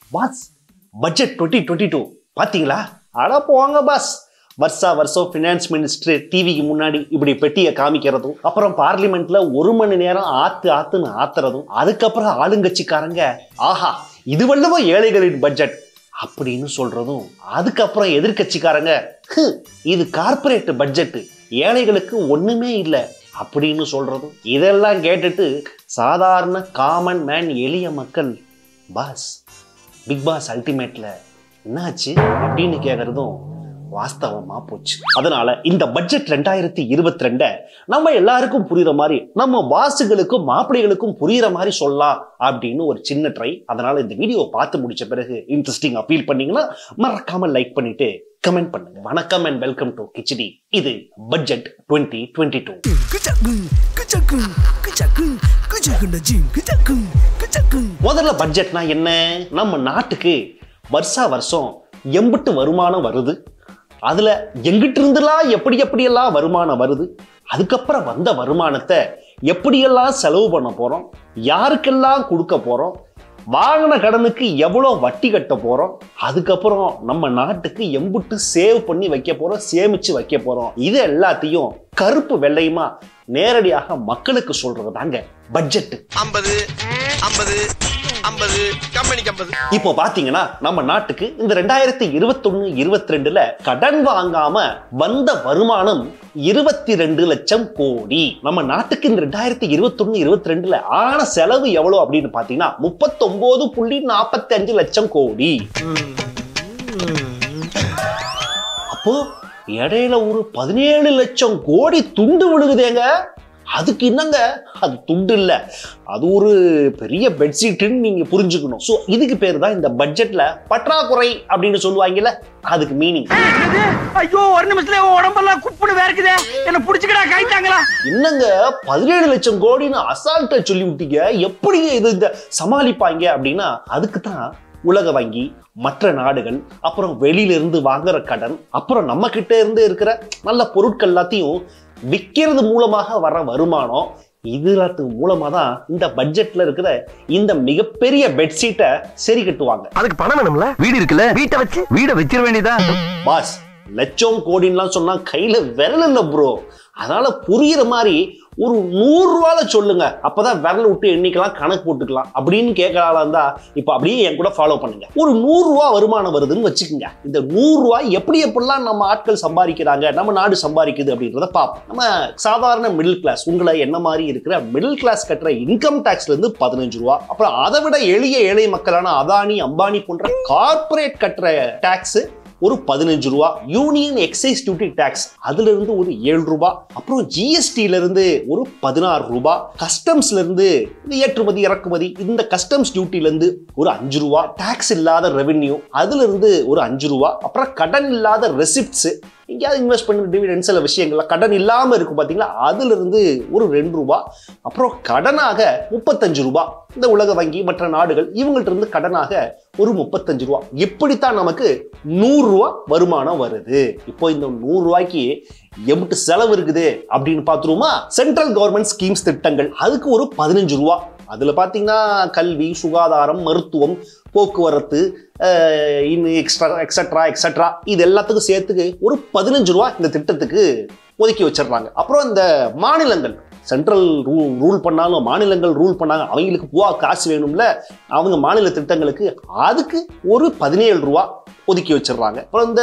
Pass budget twenty twenty two பார்த்தீங்களா அட போங்க பாஸ் வருஷா வருஷம் ஃபினான்ஸ் மினிஸ்டர் டிவிக்கு முன்னாடி இப்படி பெட்டியை காமிக்கிறதும் அப்புறம் பார்லிமெண்ட்ல ஒரு மணி நேரம் ஆத்து ஆத்துன்னு ஆத்துறதும் அதுக்கப்புறம் ஆளுங்கட்சிக்காரங்க ஆஹா இது வல்லவோ ஏழைகளின் பட்ஜெட் அப்படின்னு சொல்றதும் அதுக்கப்புறம் எதிர்க்கட்சிக்காரங்க "ஹு, இது கார்ப்பரேட் பட்ஜெட் ஏழைகளுக்கு ஒண்ணுமே இல்லை அப்படின்னு சொல்றதும் இதெல்லாம் கேட்டுட்டு சாதாரண காமன் மேன் எளிய மக்கள் பாஸ் பிக் பாஸ் அல்டிமேட்ல என்னாச்சு அப்படின்னு கேட்கறதும் வாஸ்தவமா போச்சு அதனால இந்த பட்ஜெட் ரெண்டாயிரத்தி இருபத்தி ரெண்ட நம்ம எல்லாருக்கும் புரியுற மாதிரி நம்ம வாசுகளுக்கும் மாப்பிள்ளைகளுக்கும் புரியுற மாதிரி சொல்லலாம் அப்படின்னு ஒரு சின்ன ட்ரை அதனால இந்த வீடியோ பார்த்து முடிச்ச பிறகு இன்ட்ரெஸ்டிங் அப்பீல் பண்ணீங்கன்னா மறக்காம லைக் பண்ணிட்டு கமெண்ட் பண்ணுங்க வணக்கம் அண்ட் வெல்கம் டு கிச்சடி இது budget twenty twenty two Kucaku, kucaku, kucaku, kucaku na jing, kucaku, kucaku. முதல்ல பட்ஜெட்னா என்ன நம்ம நாட்டுக்கு வருஷா வருஷம் எம்பிட்டு வருமானம் வருது அதுல எங்கிட்டு இருந்துலாம் எப்படி எப்படியெல்லாம் வருமானம் வருது அதுக்கப்புறம் வந்த வருமானத்தை எப்படியெல்லாம் செலவு பண்ண போறோம் யாருக்கெல்லாம் கொடுக்க போறோம் வாங்கின கடனுக்கு எவ்வளோ வட்டி கட்ட போறோம் அதுக்கப்புறம் நம்ம நாட்டுக்கு எம்புட்டு சேவ் பண்ணி வைக்க போறோம் சேமிச்சு வைக்க போறோம் இது எல்லாத்தையும் கருப்பு வெள்ளையுமா நேரடியாக மக்களுக்கு சொல்றது தாங்க பட்ஜெட் ஐம்பது ஐம்பது ஐம்பது கம்பெனிக்கு ஐம்பது இப்போ பாத்தீங்கன்னா நம்ம நாட்டுக்கு இந்த ரெண்டாயிரத்தி இருபத்தொன்னு இருபத்தி ரெண்டுல கடன் வாங்காம வந்த வருமானம் இருபத்தி ரெண்டு லட்சம் கோடி நம்ம நாட்டுக்கு இந்த ரெண்டாயிரத்தி இருபத்தொன்னு இருபத்தி ரெண்டுல ஆன செலவு எவ்வளவு அப்படின்னு பாத்தீங்கன்னா முப்பத்தொன்பது புள்ளி நாற்பத்தி அஞ்சு லட்சம் கோடி அப்போ இடையில ஒரு பதினேழு லட்சம் கோடி துண்டு விழுகுதேங்க அதுக்கு என்னங்க அது துண்டு இல்ல அது ஒரு பெரிய பெட்ஷீட்டுன்னு நீங்க புரிஞ்சுக்கணும் ஸோ இதுக்கு பேர் தான் இந்த பட்ஜெட்ல பற்றாக்குறை அப்படின்னு சொல்லுவாங்கல்ல அதுக்கு மீனிங் ஐயோ ஒரு நிமிஷத்துல உன் உடம்பெல்லாம் குப்புன்னு வேர்க்குதே என்ன புடிச்சுக்கடா கைத்தாங்களா என்னங்க பதினேழு லட்சம் கோடின்னு அசால்ட்டை சொல்லி விட்டீங்க எப்படி இது இந்த சமாளிப்பாங்க அப்படின்னா அதுக்கு தான் உலக வங்கி மற்ற நாடுகள் அப்புறம் வெளியில இருந்து வாங்குற கடன் அப்புறம் நம்ம கிட்ட இருந்து இருக்கிற நல்ல பொருட்கள் எல்லாத்தையும் விற்கிறது மூலமாக வர வருமானம் இது எல்லாத்துக்கு மூலமா தான் இந்த பட்ஜெட்ல இருக்கிற இந்த மிகப்பெரிய பெட்ஷீட்டை சரி கட்டுவாங்க அதுக்கு பணம் வேணும்ல வீடு இருக்குல்ல வீட்டை வச்சு வீட வச்சிட வேண்டியதான் பாஸ் லட்சம் கோடின்லாம் சொன்னா கையில விரல் இல்ல ப்ரோ அதனால புரியுற மாதிரி ஒரு நூறு ரூபால சொல்லுங்க அப்பதான் விரல் விட்டு எண்ணிக்கலாம் கணக்கு போட்டுக்கலாம் அப்படின்னு கேட்கறாளா இருந்தா இப்ப அப்படியே என் கூட ஃபாலோ பண்ணுங்க ஒரு நூறு ரூபா வருமானம் வருதுன்னு வச்சுக்கோங்க இந்த நூறு ரூபாய் எப்படி எப்படிலாம் நம்ம ஆட்கள் சம்பாதிக்கிறாங்க நம்ம நாடு சம்பாதிக்குது அப்படின்றத பார்ப்போம் நம்ம சாதாரண மிடில் கிளாஸ் உங்களை என்ன மாதிரி இருக்கிற மிடில் கிளாஸ் கட்டுற இன்கம் டேக்ஸ்ல இருந்து பதினஞ்சு ரூபா அப்புறம் அதை விட எளிய ஏழை மக்களான அதானி அம்பானி போன்ற கார்ப்பரேட் கட்டுற டேக்ஸ் ஒரு பதினஞ்சு ரூபா யூனியன் எக்ஸைஸ் டியூட்டி டாக்ஸ் அதுல இருந்து ஒரு ஏழு ரூபாய் அப்புறம் ஜிஎஸ்டில இருந்து ஒரு பதினாறு ரூபாய் கஸ்டம்ஸ்ல இருந்து இந்த ஏற்றுமதி இறக்குமதி இந்த கஸ்டம்ஸ் டியூட்டில இருந்து ஒரு அஞ்சு ரூபா டாக்ஸ் இல்லாத ரெவென்யூ அதுல இருந்து ஒரு அஞ்சு ரூபா அப்புறம் கடன் இல்லாத ரெசிப்ட்ஸ் எங்கேயாவது இன்வெஸ்ட் பண்ணி டிவிடெண்ட் சில விஷயங்கள்ல கடன் இல்லாம இருக்கும் பாத்தீங்களா அதுல இருந்து ஒரு ரெண்டு ரூபா அப்புறம் கடனாக முப்பத்தஞ்சு ரூபா இந்த உலக வங்கி மற்ற நாடுகள் இவங்கள்ட்ட இருந்து கடனாக ஒரு முப்பத்தஞ்சு ரூபா இப்படித்தான் நமக்கு நூறு ரூபா வருமானம் வருது இப்போ இந்த நூறு ரூபாய்க்கு எம்பிட்டு செலவு இருக்குது அப்படின்னு பார்த்துருவோமா சென்ட்ரல் கவர்மெண்ட் ஸ்கீம்ஸ் திட்டங்கள் அதுக்கு ஒரு பதினஞ்சு ரூபா அதுல பாத்தீங்கன்னா கல்வி சுகாதாரம் மருத்துவம் போக்குவரத்து அஹ், இன்னும் எக்ஸ்ட்ரா எக்ஸட்ரா எக்ஸட்ரா இது எல்லாத்துக்கும் சேர்த்துக்கு ஒரு பதினஞ்சு ரூபா இந்த திட்டத்துக்கு ஒதுக்கி வச்சிடுறாங்க அப்புறம் இந்த மாநிலங்கள் சென்ட்ரல் ரூ ரூல் பண்ணாலும் மாநிலங்கள் ரூல் பண்ணாங்க அவங்களுக்கு பூவா காசு வேணும்ல அவங்க மாநில திட்டங்களுக்கு அதுக்கு ஒரு பதினேழு ரூபா ஒதுக்கி வச்சிடுறாங்க அப்புறம் இந்த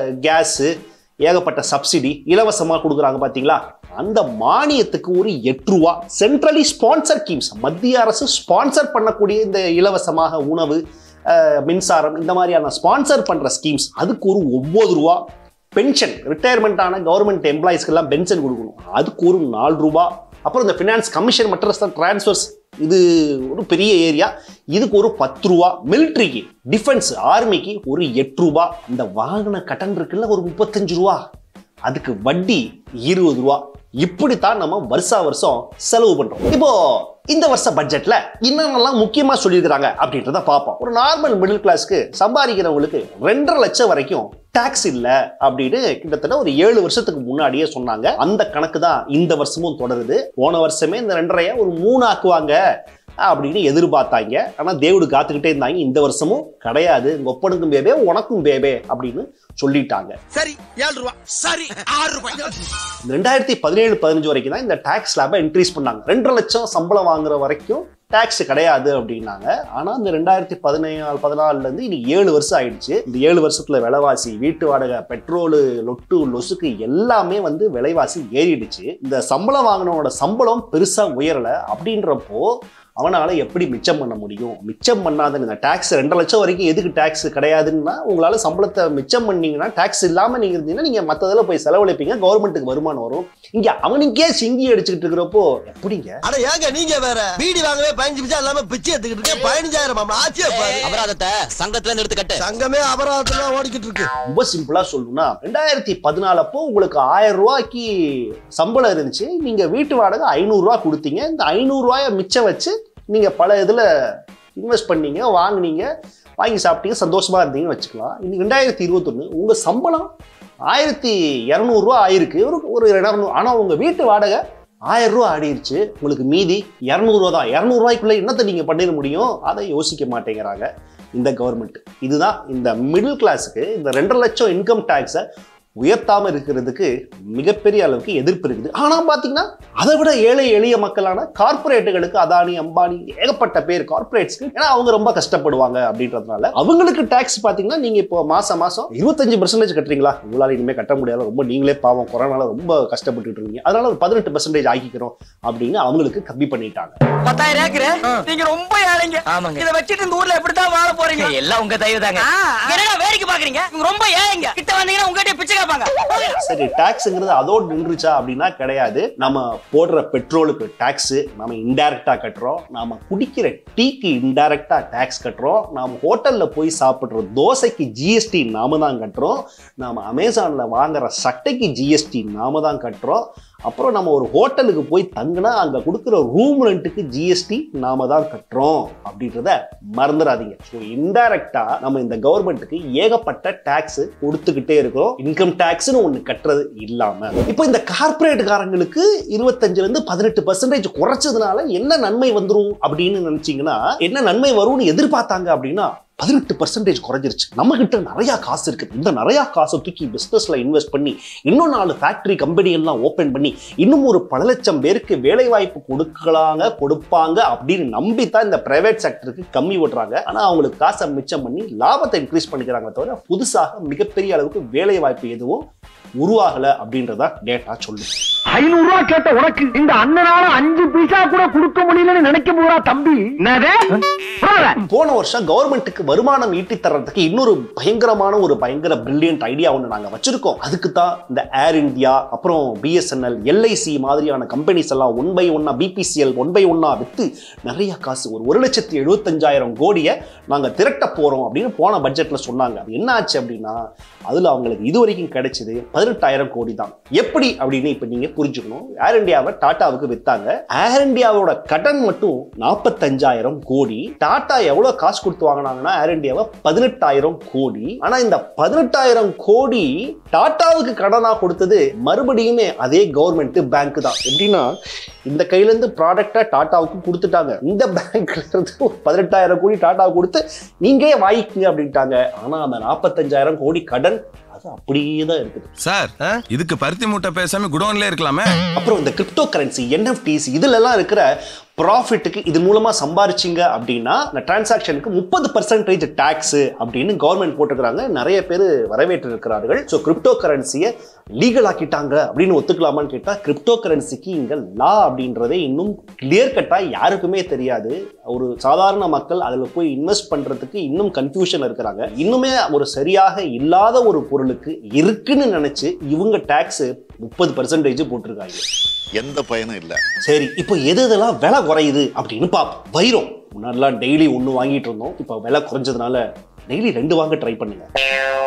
கேஸு ஏகப்பட்ட சப்சிடி இலவசமாக கொடுக்குறாங்க பார்த்தீங்களா அந்த மானியத்துக்கு ஒரு எட்டு ரூபா சென்ட்ரலி ஸ்பான்சர் ஸ்கீம்ஸ் மத்திய அரசு ஸ்பான்சர் பண்ணக்கூடிய இந்த இலவசமாக உணவு அஹ், மின்சாரம் இந்த மாதிரியான ஸ்பான்சர் பண்ற ஸ்கீம்ஸ் அதுக்கு ஒரு ஒன்பது ரூபா பென்ஷன் ரிட்டையர்மெண்ட் ஆன கவர்மெண்ட் எம்ப்ளாயிஸ்க்கெல்லாம் பென்ஷன் கொடுக்கணும் அதுக்கு ஒரு நாலு ரூபா அப்புறம் இந்த ஃபினான்ஸ் கமிஷன் மற்ற டிரான்ஸ்ஃபர்ஸ் இது ஒரு பெரிய ஏரியா இதுக்கு ஒரு பத்து ரூபா மிலிட்ரிக்கு டிஃபென்ஸ் ஆர்மிக்கு ஒரு எட்டு ரூபா இந்த வாங்கின கடன் இருக்குல்ல ஒரு முப்பத்தஞ்சு ரூபா அதுக்கு வட்டி இருபது ரூபா இப்படித்தான் நம்ம வருஷா வருஷம் செலவு பண்றோம் இப்போ இந்த வருஷ பட்ஜெட்ல என்னென்னலாம் முக்கியமா சொல்லியிருக்கிறாங்க அப்படின்றத பார்ப்போம் ஒரு நார்மல் மிடில் கிளாஸ்க்கு சம்பாதிக்கிறவங்களுக்கு ரெண்டரை லட்சம் வரைக்கும் டாக்ஸ் இல்ல அப்படின்னு கிட்டத்தட்ட ஒரு ஏழு வருஷத்துக்கு முன்னாடியே சொன்னாங்க அந்த கணக்கு தான் இந்த வருஷமும் தொடருது போன வருஷமே இந்த ரெண்டரைய ஒரு மூணு ஆக்குவாங்க அப்படின்னு எதிர்பார்த்தாங்க ஆனா தேவுடு காத்துக்கிட்டே இருந்தாங்க இந்த வருஷமும் கிடையாது உங்க ஒப்பனுக்கும் பேபே உனக்கும் பேபே அப்படின்னு சொல்லிட்டாங்க சரி ஏழு ரூபா சரி ஆறு ரூபாய் இந்த ரெண்டாயிரத்தி பதினேழு பதினஞ்சு வரைக்கும் தான் இந்த டாக்ஸ் ஸ்லாபை இன்க்ரீஸ் பண்ணாங்க ரெண்டரை லட்சம் சம்பளம் வாங்குற வரைக்கும் டாக்ஸ் கிடையாது அப்படின்னாங்க ஆனா இந்த ரெண்டாயிரத்தி பதினேழு பதினாலுல இருந்து இன்னைக்கு ஏழு வருஷம் ஆயிடுச்சு இந்த ஏழு வருஷத்துல விலைவாசி வீட்டு வாடகை பெட்ரோலு லொட்டு லொசுக்கு எல்லாமே வந்து விலைவாசி ஏறிடுச்சு இந்த சம்பளம் வாங்கினவனோட சம்பளம் பெருசா உயரல அப்படின்றப்போ அவனால எப்படி மிச்சம் பண்ண முடியும் மிச்சம் பண்ணாத இந்த டாக்ஸ் ரெண்டு லட்சம் வரைக்கும் எதுக்கு டாக்ஸ் கிடையாதுன்னா உங்களால சம்பளத்தை மிச்சம் பண்ணீங்கன்னா டாக்ஸ் இல்லாம நீங்க இருந்தீங்கன்னா நீங்க மத்ததுல போய் செலவழிப்பீங்க கவர்மெண்ட்டுக்கு வருமானம் வரும் இங்க அவனுக்கே சிங்கி அடிச்சுக்கிட்டு இருக்கிறப்போ எப்படிங்க அட ஏங்க நீங்க வேற பீடி வாங்கவே பதினஞ்சு பிச்சா இல்லாம பிச்சை எடுத்துக்கிட்டு இருக்கேன் பதினஞ்சாயிரம் மாமா ஆச்சே பாரு அபராதத்தை சங்கத்துல இருந்து எடுத்துக்கட்டு சங்கமே அபராதத்துல ஓடிக்கிட்டு இருக்கு ரொம்ப சிம்பிளா சொல்லணும்னா ரெண்டாயிரத்தி பதினாலு அப்போ உங்களுக்கு ஆயிரம் ரூபாய்க்கு சம்பளம் இருந்துச்சு நீங்க வீட்டு வாடகை ஐநூறு ரூபாய் கொடுத்தீங்க இந்த ஐநூறு ரூபாய மிச்சம் வச்சு நீங்க பல இதுல இன்வெஸ்ட் பண்ணீங்க வாங்குனீங்க வாங்கி சாப்பிட்டீங்க சந்தோஷமா இருந்தீங்கன்னு வச்சுக்கலாம் இன்னைக்கு ரெண்டாயிரத்தி இருபத்தொன்னு உங்க சம்பளம் ஆயிரத்தி இரநூறுவா ஆயிருக்கு ஒரு ஒரு இரநூறு ஆனா உங்க வீட்டு வாடகை ஆயிரம் ரூபா ஆடிருச்சு உங்களுக்கு மீதி இரநூறுவா தான் இரநூறுவாய்க்குள்ள என்னத்தை நீங்க பண்ணிட முடியும் அதை யோசிக்க மாட்டேங்கிறாங்க இந்த கவர்மெண்ட் இதுதான் இந்த மிடில் கிளாஸுக்கு இந்த ரெண்டரை லட்சம் இன்கம் டேக்ஸை உயர்த்தாம இருக்கிறதுக்கு மிகப்பெரிய அளவுக்கு எதிர்ப்பு இருக்குது ஆனா பாத்தீங்கன்னா அதை விட ஏழை எளிய மக்களான கார்ப்பரேட்டுகளுக்கு அதானி அம்பானி ஏகப்பட்ட பேர் கார்ப்பரேட்ஸ்க்கு ஏன்னா அவங்க ரொம்ப கஷ்டப்படுவாங்க அப்படின்றதுனால அவங்களுக்கு டாக்ஸ் பாத்தீங்கன்னா நீங்க இப்போ மாசம் மாசம் இருபத்தஞ்சு பர்சன்டேஜ் கட்டுறீங்களா உங்களால இனிமே கட்ட முடியாது ரொம்ப நீங்களே பாவம் கொரோனால ரொம்ப கஷ்டப்பட்டுட்டு இருக்கீங்க அதனால ஒரு பதினெட்டு பர்சன்டேஜ் ஆக்கிக்கிறோம் அப்படின்னு அவங்களுக்கு கம்மி பண்ணிட்டாங்க பத்தாயிரம் ஏக்கரு நீங்க ரொம்ப ஏழைங்க ஆமாங்க. இத வச்சுட்டு இந்த ஊர்ல எப்படித்தான் வாழ போறீங்க எல்லாம் உங்க தயவு தாங்க என்னடா வேடிக்கை பாக்குறீங்க இவங்க ரொம்ப ஏழைங்க கிட்ட வந்தீங்கன்னா உங்ககிட்ட பிச்சை கேட்பாங்க சரி டாக்ஸ்ங்கிறது அதோடு நின்றுச்சா அப்படின்னா கிடையாது நம்ம போடுற பெட்ரோலுக்கு டாக்ஸ் நம்ம இன்டைரக்டா கட்டுறோம் நாம குடிக்கிற டீக்கு இன்டைரக்டா டாக்ஸ் கட்டுறோம் நாம ஹோட்டல்ல போய் சாப்பிடுற தோசைக்கு ஜிஎஸ்டி நாம தான் கட்டுறோம் நாம அமேசான்ல வாங்குற சட்டைக்கு ஜிஎஸ்டி நாம தான் கட்டுறோம் அப்புறம் நம்ம ஒரு ஹோட்டலுக்கு போய் தங்கினா அங்க கொடுக்குற ரூம் ரெண்ட்டுக்கு ஜிஎஸ்டி நாம தான் கட்டுறோம் அப்படின்றத மறந்துடாதீங்க ஸோ இன்டைரக்டா நம்ம இந்த கவர்மெண்ட்டுக்கு ஏகப்பட்ட டாக்ஸ் கொடுத்துக்கிட்டே இருக்கிறோம் இன்கம் டாக்ஸ்னு ஒன்று கட்டுறது இல்லாம இப்போ இந்த கார்பரேட்காரங்களுக்கு இருபத்தஞ்சுல இருந்து பதினெட்டு பர்சன்டேஜ் குறைச்சதுனால என்ன நன்மை வந்துரும் அப்படின்னு நினைச்சீங்கன்னா என்ன நன்மை வரும்னு எதிர்பார்த்தாங்க அப்படின்னா பதினெட்டு பர்சன்டேஜ் குறைஞ்சிருச்சு நம்ம கிட்ட நிறைய காசு இருக்குது இந்த நிறைய காசை தூக்கி பிசினஸ்ல இன்வெஸ்ட் பண்ணி இன்னும் நாலு ஃபேக்டரி கம்பெனி எல்லாம் ஓபன் பண்ணி இன்னும் ஒரு பல லட்சம் பேருக்கு வேலை வாய்ப்பு கொடுக்கலாங்க கொடுப்பாங்க அப்படின்னு நம்பி தான் இந்த பிரைவேட் செக்டருக்கு கம்மி விடுறாங்க ஆனா அவங்களுக்கு காசை மிச்சம் பண்ணி லாபத்தை இன்க்ரீஸ் பண்ணிக்கிறாங்க தவிர புதுசாக மிகப்பெரிய அளவுக்கு வேலை வாய்ப்பு எதுவும் உருவாகல அப்படின்றதா டேட்டா சொல்லுது ஐநூறு ரூபாய் கேட்ட உனக்கு இந்த அண்ணனால அஞ்சு பைசா கூட கொடுக்க முடியலன்னு நினைக்க போறா தம்பி என்னது புரியல? போன வருஷம் கவர்மெண்ட்டுக்கு வருமானம் ஈட்டி தர்றதுக்கு இன்னொரு பயங்கரமான ஒரு பயங்கர பிரில்லியன்ட் ஐடியா ஒன்று நாங்கள் வச்சிருக்கோம் அதுக்கு தான் இந்த ஏர் இந்தியா அப்புறம் பிஎஸ்என்எல் எல்ஐசி மாதிரியான கம்பெனிஸ் எல்லாம் ஒன் பை ஒன்னா பிபிசிஎல் ஒன் பை ஒன்னா வித்து நிறைய காசு ஒரு ஒரு லட்சத்தி எழுபத்தஞ்சாயிரம் கோடியை நாங்கள் திரட்ட போறோம் அப்படின்னு போன பட்ஜெட்ல சொன்னாங்க அது என்ன ஆச்சு அப்படின்னா அதுல அவங்களுக்கு இது வரைக்கும் கிடைச்சது பதினெட்டாயிரம் கோடி தான் எப்படி அப்படின்னு இப்ப நீங்க புரிஞ்சுக்கணும் ஏர் இந்தியாவை டாட்டாவுக்கு வித்தாங்க ஏர் இந்தியாவோட கடன் மட்டும் நாற்பத்தஞ்சாயிரம் கோடி டாடா எவ்வளவு காசு கொடுத்து வாங்கினாங்கன்னா ஏர் இந்தியாவை பதினெட்டாயிரம் கோடி ஆனா இந்த பதினெட்டாயிரம் கோடி டாட்டாவுக்கு கடனா கொடுத்தது மறுபடியுமே அதே கவர்மெண்ட் பேங்க் தான் எப்படின்னா இந்த கையில இருந்து ப்ராடக்டா டாட்டாவுக்கு கொடுத்துட்டாங்க இந்த பேங்க்ல இருந்து ஒரு பதினெட்டாயிரம் கோடி டாட்டாவுக்கு கொடுத்து நீங்களே வாங்கிக்கங்க அப்படின்ட்டாங்க ஆனா அந்த நாற்பத்தஞ்சாயிரம் கோடி கடன் அது அப்படியே தான் இருக்குது சார் இதுக்கு பருத்தி மூட்டை பேசாம குடோன்ல இருக்கலாமே அப்புறம் இந்த கிரிப்டோ கரன்சி என்எஃப்டிஸ் இதுலலாம் இருக்கிற ப்ராஃபிட்டுக்கு இது மூலமா சம்பாரிச்சிங்க அப்படின்னா இந்த டிரான்சாக்ஷனுக்கு முப்பது பர்சன்டேஜ் டேக்ஸ் அப்படின்னு கவர்மெண்ட் போட்டுக்கிறாங்க நிறைய பேர் வரவேற்று இருக்கிறார்கள் ஸோ கிரிப்டோ கரன்சியை லீகல் ஆக்கிட்டாங்க அப்படின்னு ஒத்துக்கலாமான்னு கேட்டால் கிரிப்டோ கரன்சிக்கு இங்கே லா அப்படின்றதே இன்னும் கிளியர் கட்டாக யாருக்குமே தெரியாது ஒரு சாதாரண மக்கள் அதில் போய் இன்வெஸ்ட் பண்ணுறதுக்கு இன்னும் கன்ஃபியூஷன் இருக்கிறாங்க இன்னுமே ஒரு சரியாக இல்லாத ஒரு பொருளுக்கு இருக்குன்னு நினச்சி இவங்க டேக்ஸ் முப்பது பர்சன்டேஜ் போட்டிருக்காங்க எந்த பயனும் இல்லை சரி இப்போ எது எதெல்லாம் விலை குறையுது அப்படின்னு பார்ப்போம் வைரம் முன்னாடிலாம் டெய்லி ஒன்று வாங்கிட்டு இருந்தோம் இப்போ விலை குறைஞ்சதுனால டெய்லி ரெண்டு வாங்க ட்ரை பண்ணுங்க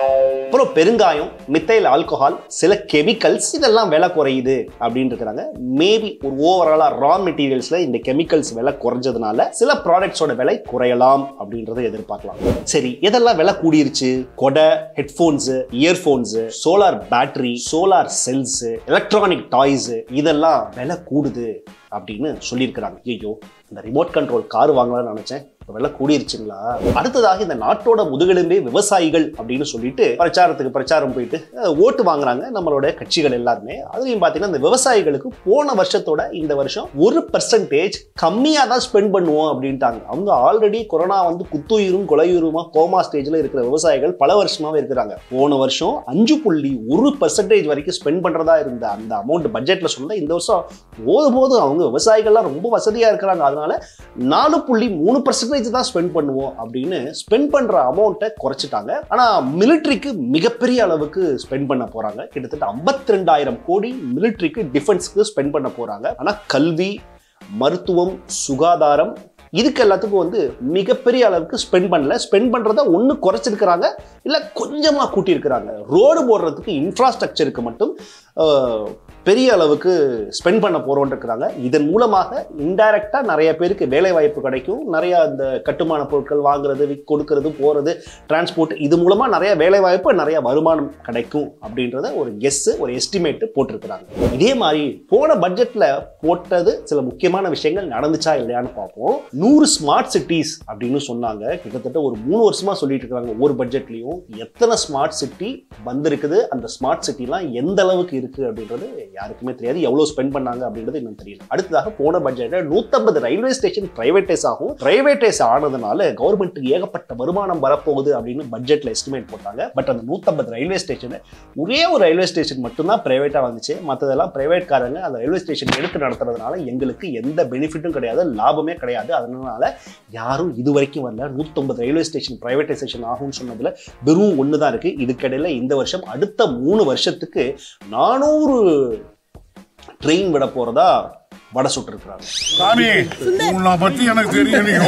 அப்புறம் பெருங்காயம் மித்தைல் ஆல்கஹால் சில கெமிக்கல்ஸ் இதெல்லாம் விலை குறையுது அப்படின்னு இருக்கிறாங்க மேபி ஒரு ஓவராலா ரா மெட்டீரியல்ஸ்ல இந்த கெமிக்கல்ஸ் விலை குறைஞ்சதுனால சில ப்ராடக்ட்ஸோட விலை குறையலாம் அப்படின்றத எதிர்பார்க்கலாம் சரி எதெல்லாம் விலை கூடிருச்சு கொடை headphones earphones solar battery solar cells electronic toys இதெல்லாம் விலை கூடுது அப்படின்னு சொல்லியிருக்கிறாங்க ஐயோ இந்த ரிமோட் கண்ட்ரோல் கார் வாங்கலாம்னு நினைச்சேன் இப்ப விலை கூடிருச்சுங்களா அடுத்ததாக இந்த நாட்டோட முதுகெலும்பே விவசாயிகள் அப்படின்னு சொல்லிட்டு பிரச்சாரத்துக்கு பிரச்சாரம் போயிட்டு அஹ், ஓட்டு வாங்குறாங்க நம்மளோட கட்சிகள் எல்லாருமே அதுலயும் பாத்தீங்கன்னா இந்த விவசாயிகளுக்கு போன வருஷத்தோட இந்த வருஷம் ஒரு பர்சன்டேஜ் கம்மியா தான் ஸ்பெண்ட் பண்ணுவோம் அப்படின்ட்டாங்க அவங்க ஆல்ரெடி கொரோனா வந்து குத்துயிரும் கொலையுருமா கோமா ஸ்டேஜ்ல இருக்கிற விவசாயிகள் பல வருஷமாவே இருக்கிறாங்க போன வருஷம் அஞ்சு புள்ளி ஒரு பர்சன்டேஜ் வரைக்கும் ஸ்பெண்ட் பண்றதா இருந்த அந்த அமௌண்ட் பட்ஜெட்ல சொன்னா இந்த வருஷம் போதும் போதும் அவங்க விவசாயிகள்லாம் ரொம்ப வசதியா இருக்கிறாங்க அதனால நாலு புள்ளி மூணு பர்சன்டேஜ் தான் ஸ்பெண்ட் பண்ணுவோம் அப்படின்னு ஸ்பெண்ட் பண்ற அமௌண்ட்டை குறைச்சிட்டாங்க ஆனா மிலிட்ரிக்கு மிகப்பெரிய அளவுக்கு ஸ்பெண்ட் பண்ண போறாங்க கிட்டத்தட்ட 52000 ரெண்டாயிரம் கோடி மிலிட்ரிக்கு டிஃபென்ஸ்க்கு ஸ்பெண்ட் பண்ண போறாங்க ஆனா கல்வி மருத்துவம் சுகாதாரம் இதுக்கு எல்லாத்துக்கும் வந்து மிகப்பெரிய அளவுக்கு ஸ்பெண்ட் பண்ணல ஸ்பெண்ட் பண்றத ஒன்று குறைச்சிருக்கிறாங்க இல்லை கொஞ்சமாக கூட்டியிருக்கிறாங்க ரோடு போடுறதுக்கு இன்ஃப்ராஸ்ட்ரக்சருக்கு மட்டும் அஹ், பெரிய அளவுக்கு ஸ்பெண்ட் பண்ண போறோம்னு இருக்கிறாங்க இதன் மூலமாக இன்டைரக்டாக நிறைய பேருக்கு வேலை வாய்ப்பு கிடைக்கும் நிறைய இந்த கட்டுமான பொருட்கள் வாங்குறது விக் கொடுக்கறது போறது டிரான்ஸ்போர்ட் இது மூலமா நிறைய வேலை வாய்ப்பு நிறைய வருமானம் கிடைக்கும் அப்படின்றத ஒரு கெஸ் ஒரு எஸ்டிமேட் போட்டிருக்கிறாங்க இதே மாதிரி போன பட்ஜெட்ல போட்டது சில முக்கியமான விஷயங்கள் நடந்துச்சா இல்லையான்னு பார்ப்போம் நூறு ஸ்மார்ட் சிட்டிஸ் அப்படின்னு சொன்னாங்க கிட்டத்தட்ட ஒரு மூணு வருஷமா சொல்லிட்டு இருக்காங்க ஒவ்வொரு பட்ஜெட்லயும் எத்தனை ஸ்மார்ட் சிட்டி வந்திருக்குது அந்த ஸ்மார்ட் சிட்டிலாம் எந்த அளவுக்கு இருக்கு அப்படின்றது யாருக்குமே தெரியாது எவ்வளவு ஸ்பெண்ட் பண்ணாங்க அப்படின்றது இன்னும் தெரியல அடுத்ததாக போன பட்ஜெட்ல நூத்தம்பது ரயில்வே ஸ்டேஷன் பிரைவேட்டைஸ் ஆகும் பிரைவேட்டைஸ் ஆனதுனால கவர்மெண்ட்டுக்கு ஏகப்பட்ட வருமானம் வரப்போகுது அப்படின்னு பட்ஜெட்ல எஸ்டிமேட் போட்டாங்க பட் அந்த நூத்தம்பது ரயில்வே ஸ்டேஷன் ஒரே ஒரு ரயில்வே ஸ்டேஷன் மட்டும்தான் பிரைவேட்டா வந்துச்சு மற்றதெல்லாம் பிரைவேட் காரங்க அந்த ரயில்வே ஸ்டேஷன் எடுத்து நடத்துறதுனால எங்களுக்கு எந்த பெனிஃபிட்டும் கிடையாது லாபமே கிடையாது அதனால யாரும் இது வரைக்கும் வரல நூற்றம்பது ரயில்வே ஸ்டேஷன் பிரைவேட்டைசேஷன் ஆகும்னு சொன்னதுல வெறும் ஒன்று தான் இருக்கு இதுக்கிடையில இந்த வருஷம் அடுத்த மூணு வருஷத்துக்கு நானூறு ட்ரெயின் விட போறதா வட சுட்டிருக்கிறாங்க சாமி உன்னை பத்தி எனக்கு தெரியும் நீ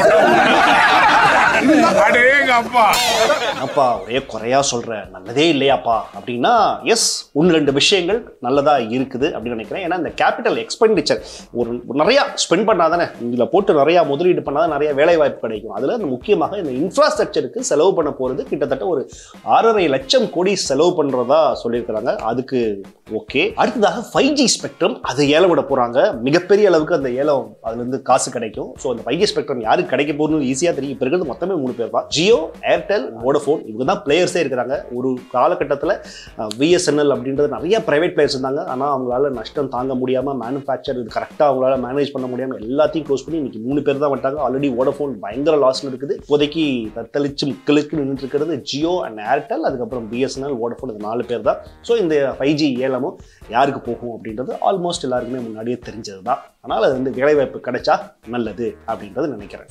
அடேங்க அப்பா அப்பா ஒரே குறையா சொல்ற நல்லதே இல்லையாப்பா அப்படின்னா எஸ் ஒன்று ரெண்டு விஷயங்கள் நல்லதா இருக்குது அப்படின்னு நினைக்கிறேன் ஏன்னா இந்த கேபிட்டல் எக்ஸ்பெண்டிச்சர் ஒரு நிறைய ஸ்பெண்ட் பண்ணாதானே இதுல போட்டு நிறைய முதலீடு பண்ணாதான் நிறைய வேலை வாய்ப்பு கிடைக்கும் அதுல இந்த முக்கியமாக இந்த இன்ஃப்ராஸ்ட்ரக்சருக்கு செலவு பண்ண போறது கிட்டத்தட்ட ஒரு ஆறரை லட்சம் கோடி செலவு பண்றதா சொல்லியிருக்கிறாங்க அதுக்கு ஓகே அடுத்ததாக ஃபைவ் ஜி ஸ்பெக்ட்ரம் அது ஏலம் விட போறாங்க மிகப்பெரிய அளவுக்கு அந்த ஏலம் அதுல இருந்து காசு கிடைக்கும் ஸோ அந்த ஃபைவ் ஜி ஸ்பெக்ட்ரம் யாருக்கு கிடைக்க போகுதுன்னு ஈஸியா தெரியும் இப்போ இருக்கிறது மொத்தமே மூணு பேர் தான் ஜியோ ஏர்டெல் வோடஃபோன் இவங்க தான் பிளேயர்ஸே இருக்கிறாங்க ஒரு காலகட்டத்தில் விஎஸ்என்எல் அப்படின்றது நிறைய பிரைவேட் பிளேயர்ஸ் இருந்தாங்க ஆனால் அவங்களால நஷ்டம் தாங்க முடியாமல் மேனுஃபேக்சர் இது கரெக்டாக அவங்களால மேனேஜ் பண்ண முடியாமல் எல்லாத்தையும் க்ளோஸ் பண்ணி இன்னைக்கு மூணு பேர் தான் வந்துட்டாங்க ஆல்ரெடி வோடஃபோன் பயங்கர லாஸ்ல இருக்குது இப்போதைக்கு தத்தளிச்சு முக்களுக்கு நின்றுட்டு இருக்கிறது ஜியோ அண்ட் ஏர்டெல் அதுக்கப்புறம் பிஎஸ்என்எல் வோடஃபோன் இந்த நாலு பேர் தான் ஸோ இந்த ஃபைவ் ஜி ஏலமும் யாருக்கு போகும் அப்படின்றது ஆல்மோஸ்ட் எல்லாருக்குமே முன்னாடியே தெரிஞ்சது தான் அதனால் அது வந்து வேலைவாய்ப்பு கிடைச்சா நல்லது அப்படின்றது நினைக்கிறேன்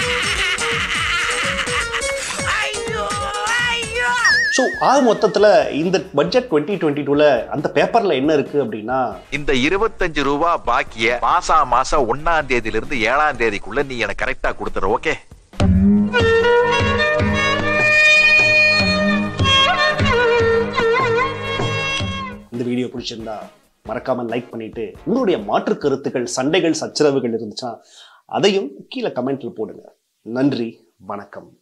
ஸோ ஆக மொத்தத்தில் இந்த பட்ஜெட் டுவெண்ட்டி டுவெண்ட்டி டூவில் அந்த பேப்பரில் என்ன இருக்குது அப்படின்னா இந்த இருபத்தஞ்சு ரூபா பாக்கிய மாசா மாசம் ஒன்னாம் தேதியில இருந்து ஏழாம் தேதிக்குள்ள நீ எனக்கு கரெக்டா கொடுத்துரு ஓகே இந்த வீடியோ பிடிச்சிருந்தா மறக்காம லைக் பண்ணிட்டு உங்களுடைய மாற்று கருத்துக்கள் சண்டைகள் சச்சரவுகள் இருந்துச்சுன்னா அதையும் கீழே கமெண்ட்ல போடுங்க நன்றி வணக்கம்